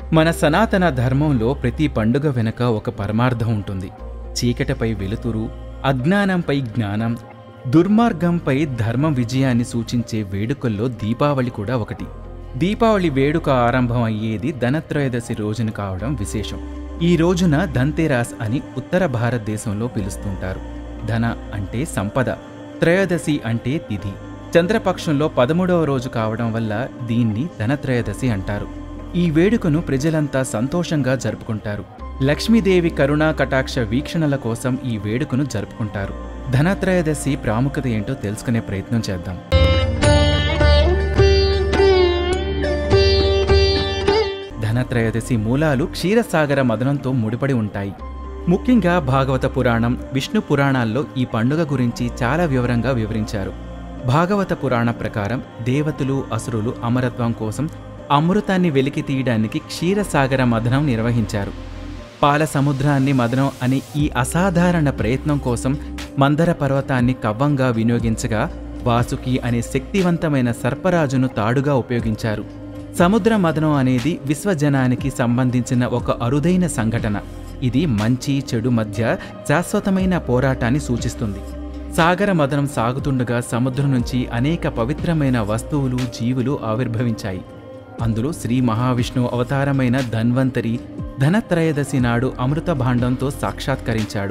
మన సనాతన ధర్మంలో ప్రతి పండుగ వెనుక ఒక పరమార్థం ఉంటుంది చీకటిపై వెలుతురు అజ్ఞానంపై జ్ఞానం దుర్మార్గంపై ధర్మం విజయాన్ని సూచించే వేడుకల్లో దీపావళి కూడా ఒకటి దీపావళి వేడుక ఆరంభం అయ్యేది ధనత్రయోదశి రోజున కావడం విశేషం ఈ రోజున ధన్తేరాస్ అని ఉత్తర భారతదేశంలో పిలుస్తుంటారు ధన అంటే సంపద త్రయోదశి అంటే తిథి చంద్రపక్షంలో పదమూడవ రోజు కావడం వల్ల దీన్ని ధనత్రయోదశి అంటారు ఈ వేడుకను ప్రజలంతా సంతోషంగా జరుపుకుంటారు లక్ష్మీదేవి కరుణా కటాక్ష వీక్షణల కోసం ఈ వేడుకను జరుపుకుంటారు ధనత్రయోదశి ప్రాముఖ్యత ఏంటో తెలుసుకునే ప్రయత్నం చేద్దాం ధనత్రయోదశి మూలాలు క్షీరసాగర మదనంతో ముడిపడి ఉంటాయి ముఖ్యంగా భాగవత పురాణం విష్ణు పురాణాల్లో ఈ పండుగ గురించి చాలా వివరంగా వివరించారు భాగవత పురాణ ప్రకారం దేవతలు అసురులు అమరత్వం కోసం అమృతాన్ని వెలికి తీయడానికి క్షీరసాగర మదనం నిర్వహించారు పాల సముద్రాన్ని మదనం అనే ఈ అసాధారణ ప్రయత్నం కోసం మందర పర్వతాన్ని కవ్వంగా వినియోగించగా వాసుకి అనే శక్తివంతమైన సర్పరాజును తాడుగా ఉపయోగించారు సముద్ర మదనం అనేది విశ్వజనానికి సంబంధించిన ఒక అరుదైన సంఘటన ఇది మంచి చెడు మధ్య శాశ్వతమైన పోరాటాన్ని సూచిస్తుంది సాగర మదనం సాగుతుండగా సముద్రం నుంచి అనేక పవిత్రమైన వస్తువులు జీవులు ఆవిర్భవించాయి అందులో శ్రీ మహావిష్ణువు అవతారమైన ధన్వంతరి ధనత్రయోదశి నాడు అమృత భాండంతో సాక్షాత్కరించాడు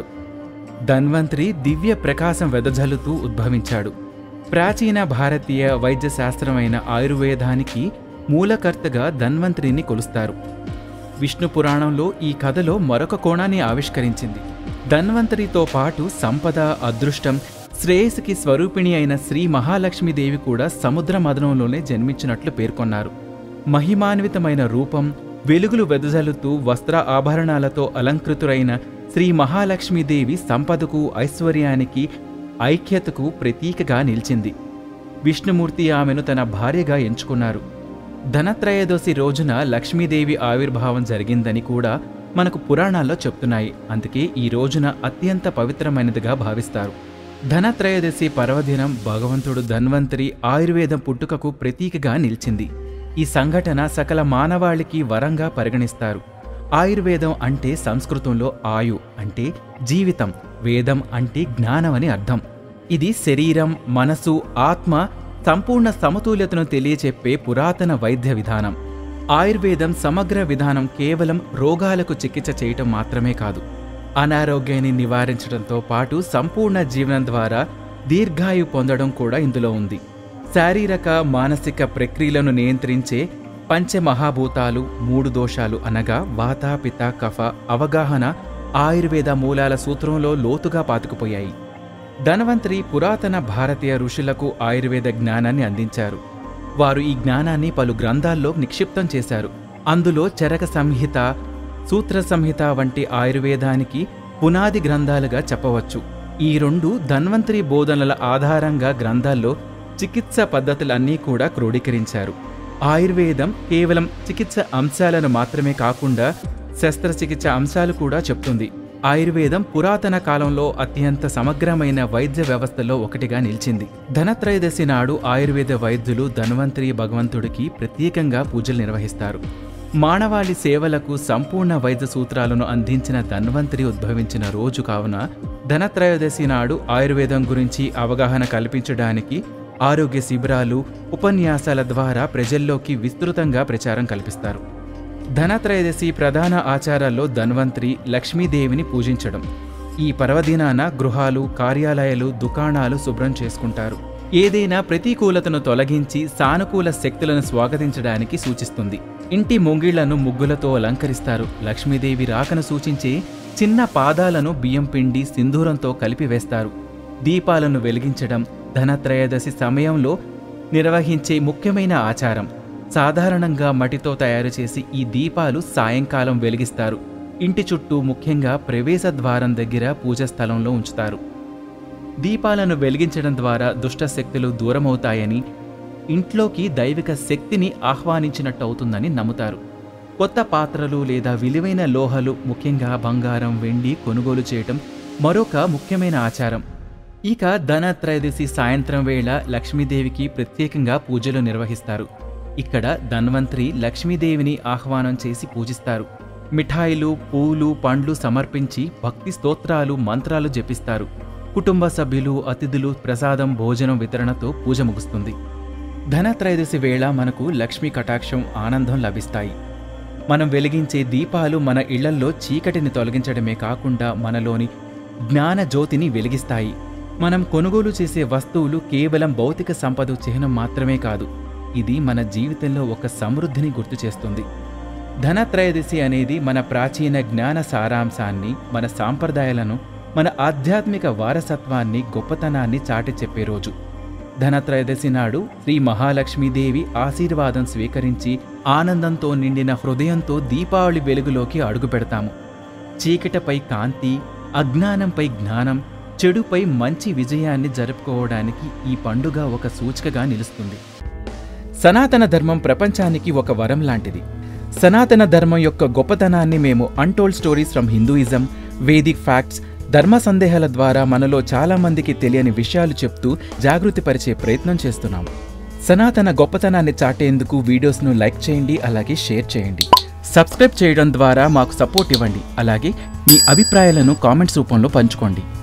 ధన్వంతరి దివ్య ప్రకాశం వెదజల్లుతూ ఉద్భవించాడు ప్రాచీన భారతీయ వైద్య శాస్త్రమైన ఆయుర్వేదానికి మూలకర్తగా ధన్వంతరిని కొలుస్తారు విష్ణు పురాణంలో ఈ కథలో మరొక కోణాన్ని ఆవిష్కరించింది ధన్వంతరితో పాటు సంపద అదృష్టం శ్రేయస్సుకి స్వరూపిణి అయిన శ్రీ మహాలక్ష్మీదేవి కూడా సముద్ర మదనంలోనే జన్మించినట్లు పేర్కొన్నారు మహిమాన్వితమైన రూపం వెలుగులు వెదజల్లుతూ వస్త్ర ఆభరణాలతో అలంకృతురైన శ్రీ మహాలక్ష్మీదేవి సంపదకు ఐశ్వర్యానికి ఐక్యతకు ప్రతీకగా నిలిచింది విష్ణుమూర్తి ఆమెను తన భార్యగా ఎంచుకున్నారు ధనత్రయోదశి రోజున లక్ష్మీదేవి ఆవిర్భావం జరిగిందని కూడా మనకు పురాణాల్లో చెప్తున్నాయి అందుకే ఈ రోజున అత్యంత పవిత్రమైనదిగా భావిస్తారు ధనత్రయోదశి పర్వదినం భగవంతుడు ధన్వంతరి ఆయుర్వేదం పుట్టుకకు ప్రతీకగా నిలిచింది ఈ సంఘటన సకల మానవాళికి వరంగా పరిగణిస్తారు ఆయుర్వేదం అంటే సంస్కృతంలో ఆయు అంటే జీవితం వేదం అంటే జ్ఞానం అని అర్థం ఇది శరీరం మనసు ఆత్మ సంపూర్ణ సమతుల్యతను తెలియచెప్పే పురాతన వైద్య విధానం ఆయుర్వేదం సమగ్ర విధానం కేవలం రోగాలకు చికిత్స చేయటం మాత్రమే కాదు అనారోగ్యాన్ని నివారించడంతో పాటు సంపూర్ణ జీవనం ద్వారా దీర్ఘాయు పొందడం కూడా ఇందులో ఉంది శారీరక మానసిక ప్రక్రియలను నియంత్రించే పంచమహాభూతాలు మూడు దోషాలు అనగా వాత పిత కఫ అవగాహన ఆయుర్వేద మూలాల సూత్రంలో లోతుగా పాతుకుపోయాయి ధనవంతరి పురాతన భారతీయ ఋషులకు ఆయుర్వేద జ్ఞానాన్ని అందించారు వారు ఈ జ్ఞానాన్ని పలు గ్రంథాల్లో నిక్షిప్తం చేశారు అందులో చరక సంహిత సూత్ర సంహిత వంటి ఆయుర్వేదానికి పునాది గ్రంథాలుగా చెప్పవచ్చు ఈ రెండు ధన్వంతరి బోధనల ఆధారంగా గ్రంథాల్లో చికిత్స పద్ధతులన్నీ కూడా క్రోడీకరించారు ఆయుర్వేదం కేవలం చికిత్స అంశాలను మాత్రమే కాకుండా శస్త్రచికిత్స అంశాలు కూడా చెప్తుంది ఆయుర్వేదం పురాతన కాలంలో అత్యంత సమగ్రమైన వైద్య వ్యవస్థలో ఒకటిగా నిలిచింది ధనత్రయోదశి నాడు ఆయుర్వేద వైద్యులు ధన్వంతరి భగవంతుడికి ప్రత్యేకంగా పూజలు నిర్వహిస్తారు మానవాళి సేవలకు సంపూర్ణ వైద్య సూత్రాలను అందించిన ధన్వంతరి ఉద్భవించిన రోజు కావున ధనత్రయోదశి నాడు ఆయుర్వేదం గురించి అవగాహన కల్పించడానికి ఆరోగ్య శిబిరాలు ఉపన్యాసాల ద్వారా ప్రజల్లోకి విస్తృతంగా ప్రచారం కల్పిస్తారు ధనత్రయోదశి ప్రధాన ఆచారాల్లో ధన్వంతరి లక్ష్మీదేవిని పూజించడం ఈ పర్వదినాన గృహాలు కార్యాలయాలు దుకాణాలు శుభ్రం చేసుకుంటారు ఏదైనా ప్రతికూలతను తొలగించి సానుకూల శక్తులను స్వాగతించడానికి సూచిస్తుంది ఇంటి ముంగిళ్లను ముగ్గులతో అలంకరిస్తారు లక్ష్మీదేవి రాకను సూచించే చిన్న పాదాలను బియ్యం పిండి సింధూరంతో కలిపి వేస్తారు దీపాలను వెలిగించడం ధనత్రయోదశి సమయంలో నిర్వహించే ముఖ్యమైన ఆచారం సాధారణంగా మటితో తయారు చేసి ఈ దీపాలు సాయంకాలం వెలిగిస్తారు ఇంటి చుట్టూ ముఖ్యంగా ప్రవేశ ద్వారం దగ్గర పూజ స్థలంలో ఉంచుతారు దీపాలను వెలిగించడం ద్వారా దుష్ట శక్తులు దూరమవుతాయని ఇంట్లోకి దైవిక శక్తిని ఆహ్వానించినట్టు అవుతుందని నమ్ముతారు కొత్త పాత్రలు లేదా విలువైన లోహాలు ముఖ్యంగా బంగారం వెండి కొనుగోలు చేయటం మరొక ముఖ్యమైన ఆచారం ఇక ధనత్రయోదశి సాయంత్రం వేళ లక్ష్మీదేవికి ప్రత్యేకంగా పూజలు నిర్వహిస్తారు ఇక్కడ ధన్వంతరి లక్ష్మీదేవిని ఆహ్వానం చేసి పూజిస్తారు మిఠాయిలు పూలు పండ్లు సమర్పించి భక్తి స్తోత్రాలు మంత్రాలు జపిస్తారు కుటుంబ సభ్యులు అతిథులు ప్రసాదం భోజనం వితరణతో పూజ ముగుస్తుంది ధనత్రయోదశి వేళ మనకు లక్ష్మీ కటాక్షం ఆనందం లభిస్తాయి మనం వెలిగించే దీపాలు మన ఇళ్లల్లో చీకటిని తొలగించడమే కాకుండా మనలోని జ్ఞాన జ్యోతిని వెలిగిస్తాయి మనం కొనుగోలు చేసే వస్తువులు కేవలం భౌతిక సంపద చిహ్నం మాత్రమే కాదు ఇది మన జీవితంలో ఒక సమృద్ధిని గుర్తు చేస్తుంది ధనత్రయోదశి అనేది మన ప్రాచీన జ్ఞాన సారాంశాన్ని మన సాంప్రదాయాలను మన ఆధ్యాత్మిక వారసత్వాన్ని గొప్పతనాన్ని చాటి చెప్పే రోజు ధనత్రయోదశి నాడు శ్రీ మహాలక్ష్మీదేవి ఆశీర్వాదం స్వీకరించి ఆనందంతో నిండిన హృదయంతో దీపావళి వెలుగులోకి అడుగుపెడతాము చీకటిపై కాంతి అజ్ఞానంపై జ్ఞానం చెడుపై మంచి విజయాన్ని జరుపుకోవడానికి ఈ పండుగ ఒక సూచికగా నిలుస్తుంది సనాతన ధర్మం ప్రపంచానికి ఒక వరం లాంటిది సనాతన ధర్మం యొక్క గొప్పతనాన్ని మేము untold stories from Hinduism Vedic facts ధర్మ సందేహాల ద్వారా మనలో చాలా మందికి తెలియని విషయాలు చెప్తూ జాగృతిపరిచే ప్రయత్నం చేస్తున్నాము సనాతన గొప్పతనాన్ని చాటేందుకు వీడియోస్ను లైక్ చేయండి అలాగే షేర్ చేయండి సబ్స్క్రైబ్ చేయడం ద్వారా మాకు సపోర్ట్ ఇవ్వండి అలాగే మీ అభిప్రాయాలను కామెంట్స్ రూపంలో పంచుకోండి